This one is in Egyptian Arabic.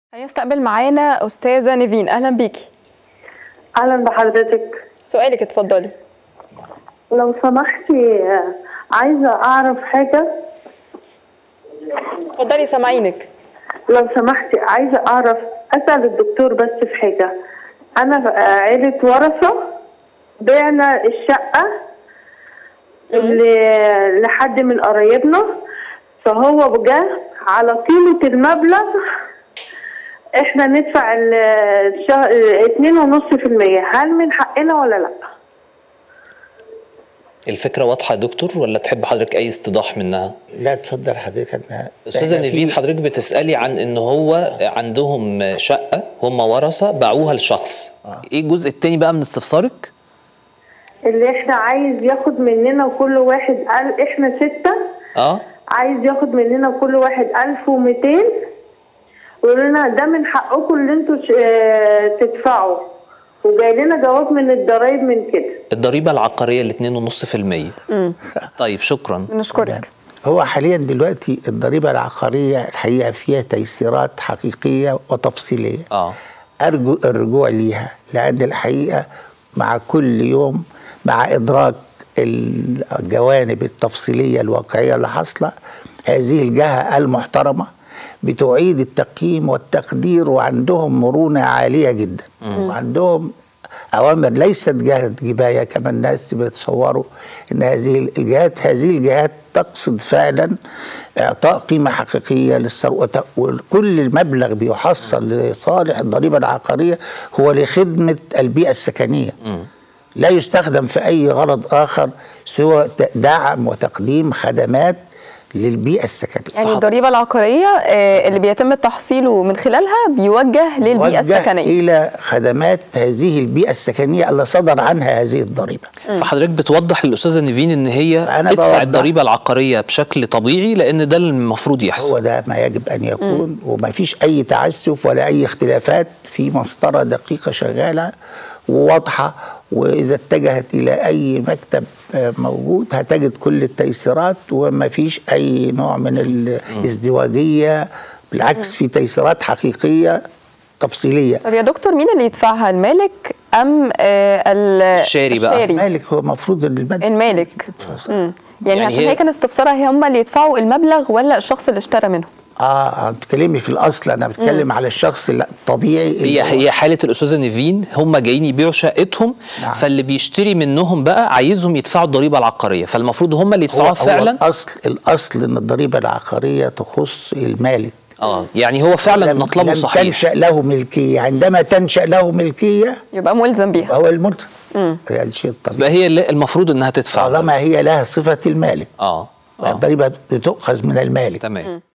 هيستقبل معانا استاذه نيفين اهلا بيكي اهلا بحضرتك سؤالك اتفضلي لو سمحتي آه، عايزه اعرف حاجه اتفضلي سامعينك لو سمحتي عايزه اعرف اسال الدكتور بس في حاجه انا آه، عيله ورثه بعنا الشقه ل- لحد من قرايبنا فهو جه على قيمه المبلغ احنا ندفع ال- الشهر اتنين ونص في المية هل من حقنا ولا لا؟ الفكره واضحه يا دكتور ولا تحب حضرتك اي استيضاح منها لا اتفضل حضرتك انا استاذه إحنا نيفين في- حضرتك بتسالي عن ان هو عندهم شقه هم ورثه باعوها لشخص ايه الجزء التاني بقى من استفسارك اللي احنا عايز ياخد مننا كل واحد قال احنا ستة اه عايز ياخد مننا كل واحد ألف ومتين ويقول لنا ده من حقكم اللي انتوا ش- اه تدفعوا وجاي لنا جواب من الضرايب من كده الضريبه العقاريه ال 2.5% طيب شكرا بنشكرك هو حاليا دلوقتي الضريبه العقاريه الحقيقه فيها تيسيرات حقيقيه وتفصيليه اه ارجو الرجوع ليها لان الحقيقه مع كل يوم مع ادراك الجوانب التفصيليه الواقعيه اللي حاصله هذه الجهه المحترمه بتعيد التقييم والتقدير وعندهم مرونه عاليه جدا وعندهم اوامر ليست جهه جبايه كما الناس بيتصوروا ان هذه الجهات هذه الجهات تقصد فعلا اعطاء قيمه حقيقيه للثروه وكل المبلغ بيحصل لصالح الضريبه العقاريه هو لخدمه البيئه السكنيه لا يستخدم في اي غرض اخر سوى ت- دعم وتقديم خدمات للبيئه السكنيه يعني الضريبه العقاريه آه، اللي بيتم تحصيله من خلالها بيوجه للبيئه موجه السكنيه الى خدمات هذه البيئه السكنيه اللي صدر عنها هذه الضريبه فحضرتك بتوضح للاستاذه نيفين ان هي أنا تدفع بوضح. الضريبه العقاريه بشكل طبيعي لان ده المفروض يحصل هو ده ما يجب ان يكون وما فيش اي تعسف ولا اي اختلافات في مسطره دقيقه شغاله وواضحه واذا اتجهت الى اي مكتب آه، موجود هتجد كل التيسيرات وما فيش اي نوع من الازدواجيه بالعكس في تيسيرات حقيقيه تفصيليه طب يا دكتور مين اللي يدفعها المالك ام آه، ال- الشاري بقى. الشاري مالك هو المفروض ان المادة المالك تدفع. مم. يعني, يعني عشان هي- هي كان استفسارها هم اللي يدفعوا المبلغ ولا الشخص اللي اشترى منهم اه بتكلمي في الاصل انا بتكلم على الشخص الطبيعي اللي هي هو- هي حاله الاستاذه نيفين هم جايين يبيعوا شقتهم نعم. فاللي بيشتري منهم بقى عايزهم يدفعوا الضريبه العقاريه فالمفروض هم اللي هو يدفعوها هو فعلا الاصل الاصل ان الضريبه العقاريه تخص المالك اه يعني هو فعلا لم- مطلبه لم صحيح تنشا له ملكيه عندما تنشا له ملكيه يبقى ملزم بيها هو الملزم يعني شيء طبيعي يبقى هي اللي المفروض انها تدفع طالما هي لها صفه المالك اه اه الضريبه بتؤخذ من المالك تمام